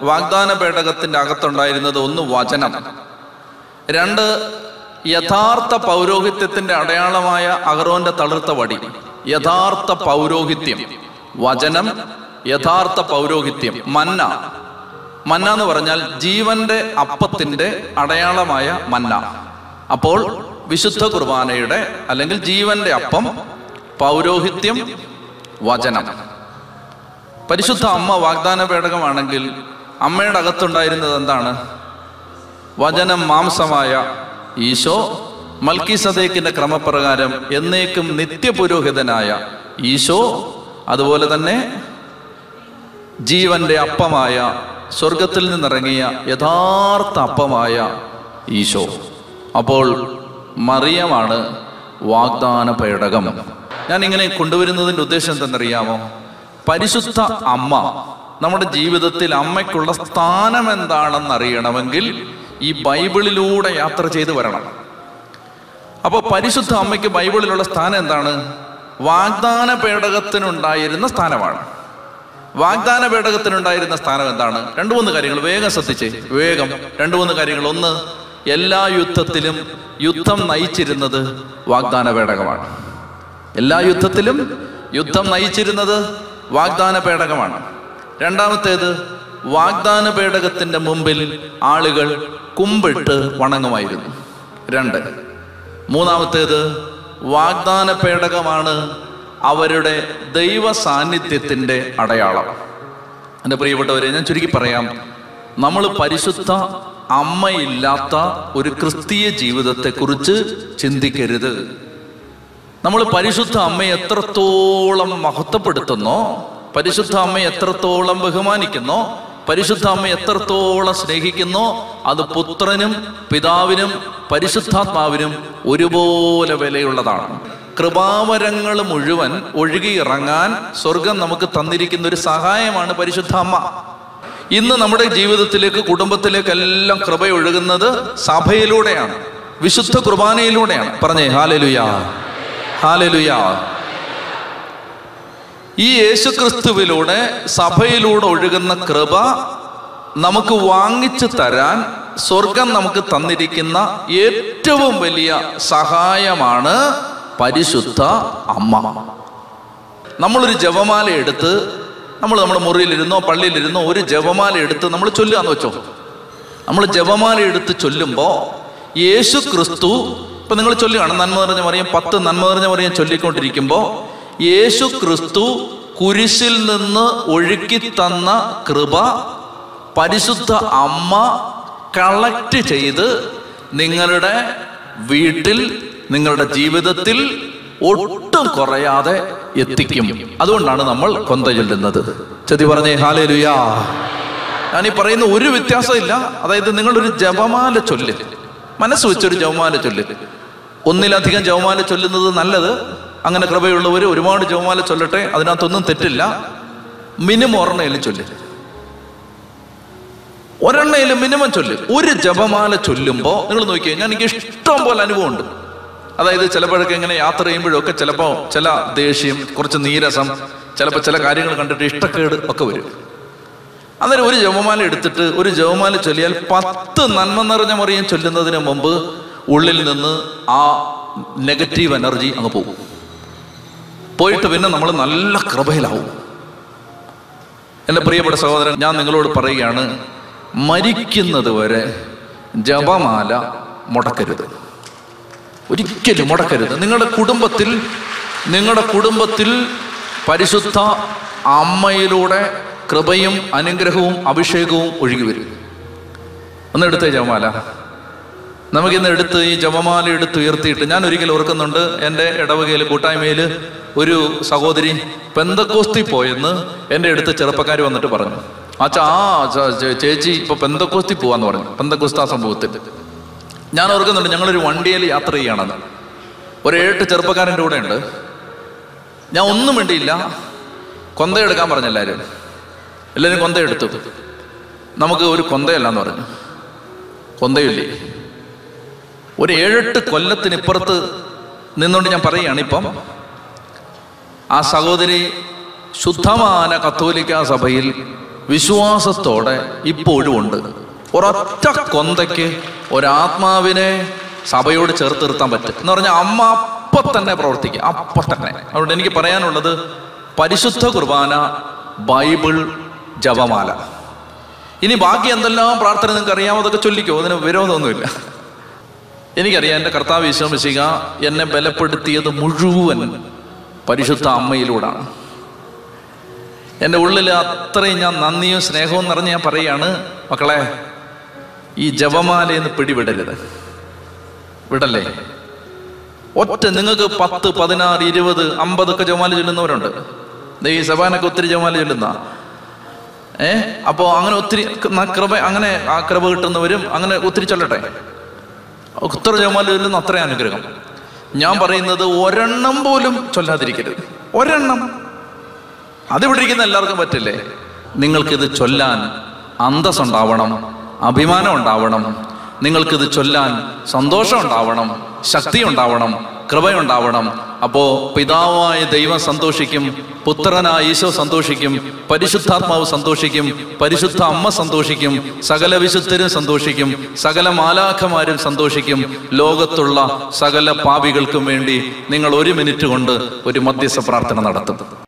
വാഗ്ദാന പേടകത്തിന്റെ അകത്തുണ്ടായിരുന്നത് ഒന്ന് വചനം രണ്ട് യഥാർത്ഥ പൗരോഹിത്യത്തിന്റെ അടയാളമായ അഹറോന്റെ തളിർത്ത വടി യഥാർത്ഥ പൗരോഹിത്യം വചനം യഥാർത്ഥ പൗരോഹിത്യം മന്ന മന്ന എന്ന് പറഞ്ഞാൽ ജീവന്റെ അപ്പത്തിന്റെ അടയാളമായ മന്ന അപ്പോൾ വിശുദ്ധ കുർബാനയുടെ അല്ലെങ്കിൽ ജീവന്റെ അപ്പം പൗരോഹിത്യം വചനം പരിശുദ്ധ അമ്മ വാഗ്ദാന പേടകമാണെങ്കിൽ അമ്മയുടെ അകത്തുണ്ടായിരുന്നത് എന്താണ് വചനം മാംസമായ ഈശോ മൽക്കി സദേക്കിന്റെ ക്രമപ്രകാരം എന്നേക്കും നിത്യപുരോഹിതനായ ഈശോ അതുപോലെ തന്നെ ജീവന്റെ അപ്പമായ സ്വർഗത്തിൽ നിന്നിറങ്ങിയ യഥാർത്ഥ അപ്പമായ ഈശോ അപ്പോൾ മറിയമാണ് വാഗ്ദാന പേടകം ഞാൻ ഇങ്ങനെ കൊണ്ടുവരുന്നതിൻ്റെ ഉദ്ദേശം എന്തെന്നറിയാമോ പരിശുദ്ധ അമ്മ നമ്മുടെ ജീവിതത്തിൽ അമ്മയ്ക്കുള്ള സ്ഥാനം എന്താണെന്ന് അറിയണമെങ്കിൽ ഈ ബൈബിളിലൂടെ യാത്ര ചെയ്ത് വരണം അപ്പോൾ പരിശുദ്ധ അമ്മയ്ക്ക് ബൈബിളിലുള്ള സ്ഥാനം എന്താണ് വാഗ്ദാന പേടകത്തിനുണ്ടായിരുന്ന സ്ഥാനമാണ് വാഗ്ദാന പേടകത്തിനുണ്ടായിരുന്ന സ്ഥാനം എന്താണ് രണ്ടു മൂന്ന് കാര്യങ്ങൾ വേഗം ശ്രദ്ധിച്ചേ വേഗം രണ്ടു മൂന്ന് കാര്യങ്ങൾ ഒന്ന് എല്ലാ യുദ്ധത്തിലും യുദ്ധം നയിച്ചിരുന്നത് വാഗ്ദാന പേടകമാണ് എല്ലാ യുദ്ധത്തിലും യുദ്ധം നയിച്ചിരുന്നത് വാഗ്ദാന പേടകമാണ് രണ്ടാമത്തേത് വാഗ്ദാന പേടകത്തിന്റെ മുമ്പിൽ ആളുകൾ കുമ്പിട്ട് വണങ്ങുമായിരുന്നു രണ്ട് മൂന്നാമത്തേത് വാഗ്ദാന പേടകമാണ് അവരുടെ ദൈവ സാന്നിധ്യത്തിന്റെ അടയാളം എൻ്റെ പ്രിയപ്പെട്ടവരെ ഞാൻ ചുരുക്കി പറയാം നമ്മൾ പരിശുദ്ധ അമ്മയില്ലാത്ത ഒരു ക്രിസ്തീയ ജീവിതത്തെക്കുറിച്ച് ചിന്തിക്കരുത് നമ്മൾ പരിശുദ്ധ അമ്മയെ എത്രത്തോളം മഹത്വപ്പെടുത്തുന്നോ പരിശുദ്ധ അമ്മയെ എത്രത്തോളം ബഹുമാനിക്കുന്നോ പരിശുദ്ധ അമ്മ എത്രത്തോളം സ്നേഹിക്കുന്നോ അത് പുത്രനും പിതാവിനും പരിശുദ്ധാത്മാവിനും ഒരുപോലെ വിലയുള്ളതാണ് കൃപാവരങ്ങൾ മുഴുവൻ ഒഴുകിയിറങ്ങാൻ സ്വർഗം നമുക്ക് തന്നിരിക്കുന്ന ഒരു സഹായമാണ് പരിശുദ്ധ അമ്മ ഇന്ന് നമ്മുടെ ജീവിതത്തിലേക്ക് കുടുംബത്തിലേക്ക് എല്ലാം കൃപ ഒഴുകുന്നത് സഭയിലൂടെയാണ് വിശുദ്ധ കുർബാനയിലൂടെയാണ് പറഞ്ഞേ ഹാലലുയാ ഹാലലുയാ ഈ യേശുക്രിസ്തുവിലൂടെ സഭയിലൂടെ ഒഴുകുന്ന കൃപ നമുക്ക് വാങ്ങിച്ചു തരാൻ സ്വർഗം നമുക്ക് തന്നിരിക്കുന്ന ഏറ്റവും വലിയ സഹായമാണ് പരിശുദ്ധ അമ്മ നമ്മളൊരു ജപമാല എടുത്ത് നമ്മൾ നമ്മുടെ മുറിയിലിരുന്നോ പള്ളിയിലിരുന്നോ ഒരു ജപമാല എടുത്ത് നമ്മൾ ചൊല്ലുകയെന്ന് വെച്ചോ നമ്മൾ ജപമാല എടുത്ത് ചൊല്ലുമ്പോൾ യേശു ക്രിസ്തു ഇപ്പൊ നിങ്ങൾ ചൊല്ലുകയാണ് നന്മ നിറഞ്ഞ മറിയം പത്ത് നന്മ നിറഞ്ഞ മറിയം ചൊല്ലിക്കൊണ്ടിരിക്കുമ്പോൾ യേശു ക്രിസ്തു കുരിശിൽ നിന്ന് ഒഴുക്കി തന്ന കൃപ പരിശുദ്ധ അമ്മ കളക്ട് ചെയ്ത് നിങ്ങളുടെ വീട്ടിൽ നിങ്ങളുടെ ജീവിതത്തിൽ ഒട്ടും കുറയാതെ എത്തിക്കും അതുകൊണ്ടാണ് നമ്മൾ കൊന്ത ചൊല്ലുന്നത് ചെതി പറഞ്ഞേ ഹാലേ ലുയാ ഞാൻ ഈ പറയുന്ന ഒരു വ്യത്യാസമില്ല അതായത് നിങ്ങളൊരു ജപമാല ചൊല്ല് മനസ്സ് വെച്ചൊരു ജപമാല ചൊല്ല് ഒന്നിലധികം ജപമാല ചൊല്ലുന്നത് നല്ലത് അങ്ങനെ കൃപയുള്ളവർ ഒരുപാട് ജപമാല ചൊല്ലട്ടെ അതിനകത്തൊന്നും തെറ്റില്ല മിനിമം ഒരെണ്ണയിലും ചൊല്ല് ഒരെണ്ണയിലും മിനിമം ചൊല്ല് ഒരു ജപമാല ചൊല്ലുമ്പോൾ നിങ്ങൾ നോക്കിയേ ഞാൻ എനിക്ക് ഇഷ്ടം പോലെ അനുഭവമുണ്ട് അതായത് ചിലപ്പോഴൊക്കെ ഇങ്ങനെ യാത്ര ചെയ്യുമ്പോഴൊക്കെ ചിലപ്പോൾ ചില ദേഷ്യം കുറച്ച് നീരസം ചിലപ്പോൾ ചില കാര്യങ്ങൾ കണ്ടിട്ട് ഇഷ്ടക്കേട് ഒക്കെ വരും അന്നേരം ഒരു ജപമാല എടുത്തിട്ട് ഒരു ജപമാല ചൊല്ലിയാൽ പത്ത് നന്മ നിറഞ്ഞ മറിയം ചൊല്ലുന്നതിന് മുമ്പ് ഉള്ളിൽ നിന്ന് ആ നെഗറ്റീവ് എനർജി അങ്ങ് പോകും പോയിട്ട് പിന്നെ നമ്മൾ നല്ല കൃപയിലാവും എൻ്റെ പ്രിയപ്പെട്ട സഹോദരൻ ഞാൻ നിങ്ങളോട് പറയുകയാണ് മരിക്കുന്നത് വരെ ജപമാല മുടക്കരുത് ഒരിക്കലും മുടക്കരുത് നിങ്ങളുടെ കുടുംബത്തിൽ നിങ്ങളുടെ കുടുംബത്തിൽ പരിശുദ്ധ അമ്മയിലൂടെ കൃപയും അനുഗ്രഹവും അഭിഷേകവും ഒഴുകി വരും ഒന്ന് എടുത്തേ ജപമാല നമുക്കിന്ന് എടുത്ത് ഈ ജപമാല എടുത്ത് ഉയർത്തിയിട്ട് ഞാൻ ഒരിക്കൽ ഓർക്കുന്നുണ്ട് എൻ്റെ ഇടവകയിൽ കൂട്ടായ്മയിൽ ഒരു സഹോദരി പെന്തക്കോസ്തി പോയെന്ന് എൻ്റെ അടുത്ത് ചെറുപ്പക്കാർ വന്നിട്ട് പറഞ്ഞു അച്ഛാ ആ ച- ചേ- ചേച്ചി ഇപ്പൊ പെന്തക്കോസ്തി പോവാന്ന് പറഞ്ഞു പെന്തക്കോസ്ത സംഭവത്തിൽ ഞാൻ ഓർക്കുന്നുണ്ട് ഞങ്ങളൊരു വണ്ടിയിൽ യാത്ര ചെയ്യണമെന്ന് ഒരു ഏട്ട് ചെറുപ്പക്കാരൻ്റെ കൂടെ ഉണ്ട് ഞാൻ ഒന്നും വേണ്ടിയില്ല കൊന്ത എടുക്കാൻ പറഞ്ഞു എല്ലാവരും എല്ലാവരും കൊന്ത എടുത്തു നമുക്ക് ഒരു കൊന്തയല്ലാന്ന് പറഞ്ഞു കൊന്തയില്ലേ ഒരു ഏഴെട്ട് കൊല്ലത്തിനിപ്പുറത്ത് നിന്നുകൊണ്ട് ഞാൻ പറയുകയാണ് ഇപ്പം ആ സഹോദരി ശുദ്ധമാന കത്തോലിക്ക സഭയിൽ വിശ്വാസത്തോടെ ഇപ്പോഴും ഉണ്ട് ഒരൊറ്റ കൊന്തയ്ക്ക് ഒരാത്മാവിനെ സഭയോട് ചേർത്ത് നിർത്താൻ പറ്റും എന്ന് പറഞ്ഞാൽ അമ്മ അപ്പൊ തന്നെ പ്രവർത്തിക്കുക അപ്പൊ തന്നെ അതുകൊണ്ട് എനിക്ക് പറയാനുള്ളത് പരിശുദ്ധ കുർബാന ബൈബിൾ ജപമാല ഇനി ബാക്കി എന്തെല്ലാം പ്രാർത്ഥന നിങ്ങൾക്ക് അറിയാമോ അതൊക്കെ ചൊല്ലിക്കോ അതിന് വിരോധമൊന്നുമില്ല എനിക്കറിയാം എൻ്റെ കർത്താവ് വിശ്വസിക എന്നെ ബലപ്പെടുത്തിയത് മുഴുവൻ പരിശുദ്ധ അമ്മയിലൂടാണ് എൻ്റെ ഉള്ളിൽ അത്രയും ഞാൻ നന്ദിയും സ്നേഹവും നിറഞ്ഞ് ഞാൻ പറയുകയാണ് മക്കളെ ഈ ജപമാലയെന്ന് പിടിവിടരുത് വിടല്ലേ ഒറ്റ നിങ്ങൾക്ക് പത്ത് പതിനാറ് ഇരുപത് അമ്പതൊക്കെ ജപമാല ചൊല്ലുന്നവരുണ്ട് ദേ ഈ സഭാനൊക്കെ ഒത്തിരി ജപമാല ചൊല്ലുന്ന ഏ അപ്പോ അങ്ങനെ ഒത്തിരി ന- കൃപ അങ്ങനെ ആ കൃപ കിട്ടുന്നവരും അങ്ങനെ ഒത്തിരി ചൊല്ലട്ടെ ഉത്തര ജപമാല ചൊല്ലുന്ന അത്രയും അനുഗ്രഹം ഞാൻ പറയുന്നത് ഒരെണ്ണം പോലും ചൊല്ലാതിരിക്കരുത് ഒരെണ്ണം അതിവിടെ ഇരിക്കുന്ന എല്ലാവർക്കും പറ്റില്ലേ നിങ്ങൾക്കിത് ചൊല്ലാൻ അന്തസ്സുണ്ടാവണം അഭിമാനം ഉണ്ടാവണം നിങ്ങൾക്കിത് ചൊല്ലാൻ സന്തോഷം ഉണ്ടാവണം ശക്തി ഉണ്ടാവണം കൃപയുണ്ടാവണം അപ്പോ പിതാവായ ദൈവം സന്തോഷിക്കും പുത്രനായ ഈശോ സന്തോഷിക്കും പരിശുദ്ധാത്മാവ് സന്തോഷിക്കും പരിശുദ്ധ അമ്മ സന്തോഷിക്കും സകല വിശുദ്ധരും സന്തോഷിക്കും സകല മാലാഖമാരും സന്തോഷിക്കും ലോകത്തുള്ള സകല പാപികൾക്കും വേണ്ടി നിങ്ങൾ ഒരു മിനിറ്റ് കൊണ്ട് ഒരു മധ്യസ്ഥ പ്രാർത്ഥന നടത്തും